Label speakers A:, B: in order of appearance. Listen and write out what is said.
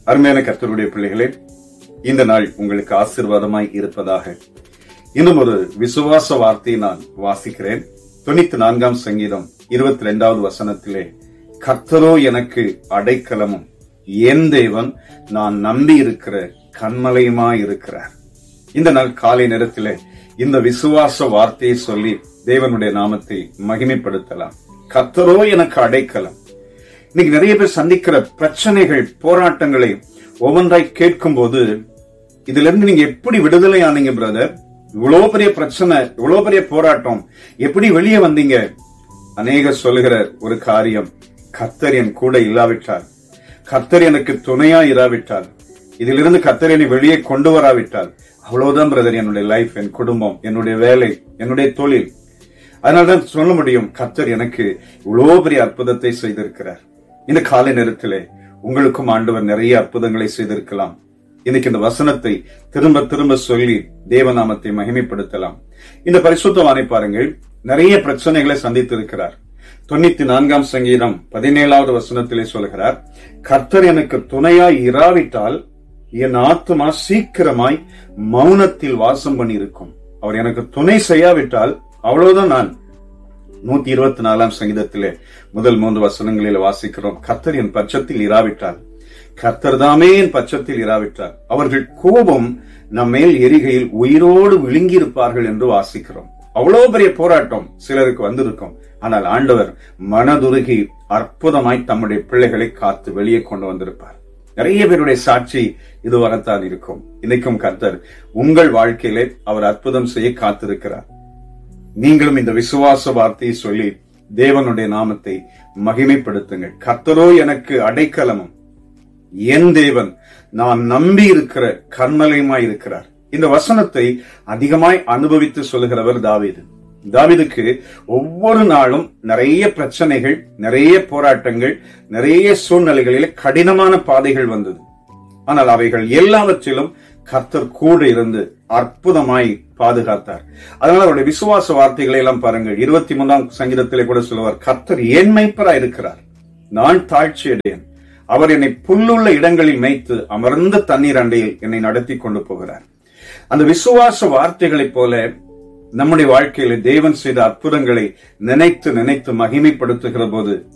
A: அருமையான கர்த்தருடைய பிள்ளைகளே இந்த நாள் உங்களுக்கு ஆசீர்வாதமாய் இருப்பதாக இன்னும் ஒரு விசுவாச வார்த்தையை நான் வாசிக்கிறேன் தொண்ணூத்தி நான்காம் சங்கீதம் இருபத்தி ரெண்டாவது வசனத்திலே கர்த்தரோ எனக்கு அடைக்கலமும் என் தேவன் நான் நம்பி இருக்கிற கண்மலையுமாய் இருக்கிறார் இந்த நாள் காலை நேரத்திலே இந்த விசுவாச வார்த்தையை சொல்லி தேவனுடைய நாமத்தை மகிமைப்படுத்தலாம் கர்த்தரோ எனக்கு அடைக்கலம் இன்னைக்கு நிறைய பேர் சந்திக்கிற பிரச்சனைகள் போராட்டங்களை ஒவ்வொன்றாய் கேட்கும் போது இதுல இருந்து நீங்க எப்படி விடுதலை ஆனீங்க பிரதர் இவ்வளவு பெரிய பிரச்சனை இவ்வளவு பெரிய போராட்டம் எப்படி வெளியே வந்தீங்க அநேக சொல்லுகிற ஒரு காரியம் கர்த்தர் என் கூட இல்லாவிட்டால் கர்த்தர் எனக்கு துணையா இராவிட்டால் இதிலிருந்து கர்த்தர் என்னை வெளியே கொண்டு வராவிட்டால் அவ்வளவுதான் பிரதர் என்னுடைய லைஃப் என் குடும்பம் என்னுடைய வேலை என்னுடைய தொழில் அதனால்தான் சொல்ல முடியும் கர்த்தர் எனக்கு இவ்வளவு பெரிய அற்புதத்தை செய்திருக்கிறார் இந்த காலை நேரத்திலே உங்களுக்கும் ஆண்டவர் நிறைய அற்புதங்களை செய்திருக்கலாம் இன்னைக்கு இந்த வசனத்தை திரும்ப திரும்ப சொல்லி தேவநாமத்தை மகிமைப்படுத்தலாம் இந்த பரிசுத்தவானை பாருங்கள் நிறைய பிரச்சனைகளை சந்தித்திருக்கிறார் தொண்ணூத்தி நான்காம் சங்கீதம் பதினேழாவது வசனத்திலே சொல்கிறார் கர்த்தர் எனக்கு துணையாய் இராவிட்டால் என் ஆத்மா சீக்கிரமாய் மௌனத்தில் வாசம் பண்ணி இருக்கும் அவர் எனக்கு துணை செய்யாவிட்டால் அவ்வளவுதான் நான் நூத்தி இருபத்தி நாலாம் சங்கீதத்திலே முதல் மூன்று வசனங்களில் வாசிக்கிறோம் கர்த்தர் என் பட்சத்தில் இராவிட்டால் கர்த்தர் தாமே என் பட்சத்தில் இராவிட்டால் அவர்கள் கோபம் நம் மேல் எரிகையில் உயிரோடு விழுங்கி இருப்பார்கள் என்று வாசிக்கிறோம் அவ்வளவு பெரிய போராட்டம் சிலருக்கு வந்திருக்கும் ஆனால் ஆண்டவர் மனதுருகி அற்புதமாய் தம்முடைய பிள்ளைகளை காத்து வெளியே கொண்டு வந்திருப்பார் நிறைய பேருடைய சாட்சி இது வரத்தான் இருக்கும் இன்னைக்கும் கர்த்தர் உங்கள் வாழ்க்கையிலே அவர் அற்புதம் செய்ய காத்திருக்கிறார் நீங்களும் இந்த விசுவாச வார்த்தையை சொல்லி தேவனுடைய நாமத்தை மகிமைப்படுத்துங்கள் கர்த்தரோ எனக்கு அடைக்கலமும் என் தேவன் நான் நம்பி இருக்கிற கண்மலையுமாய் இருக்கிறார் இந்த வசனத்தை அதிகமாய் அனுபவித்து சொல்லுகிறவர் தாவீது தாவீதுக்கு ஒவ்வொரு நாளும் நிறைய பிரச்சனைகள் நிறைய போராட்டங்கள் நிறைய சூழ்நிலைகளில் கடினமான பாதைகள் வந்தது ஆனால் அவைகள் எல்லாவற்றிலும் கர்த்தர் கூட இருந்து அற்புதமாய் பாதுகாத்தார் அதனால அவருடைய விசுவாச வார்த்தைகளை எல்லாம் பாருங்கள் இருபத்தி மூன்றாம் சங்கீதத்திலே கூட சொல்லுவார் கர்த்தர் ஏன் மைப்பரா இருக்கிறார் நான் தாழ்ச்சி அடையேன் அவர் என்னை புல்லுள்ள இடங்களில் மேய்த்து அமர்ந்த தண்ணீர் அண்டையில் என்னை நடத்தி கொண்டு போகிறார் அந்த விசுவாச வார்த்தைகளைப் போல நம்முடைய வாழ்க்கையில தேவன் செய்த அற்புதங்களை நினைத்து நினைத்து மகிமைப்படுத்துகிற போது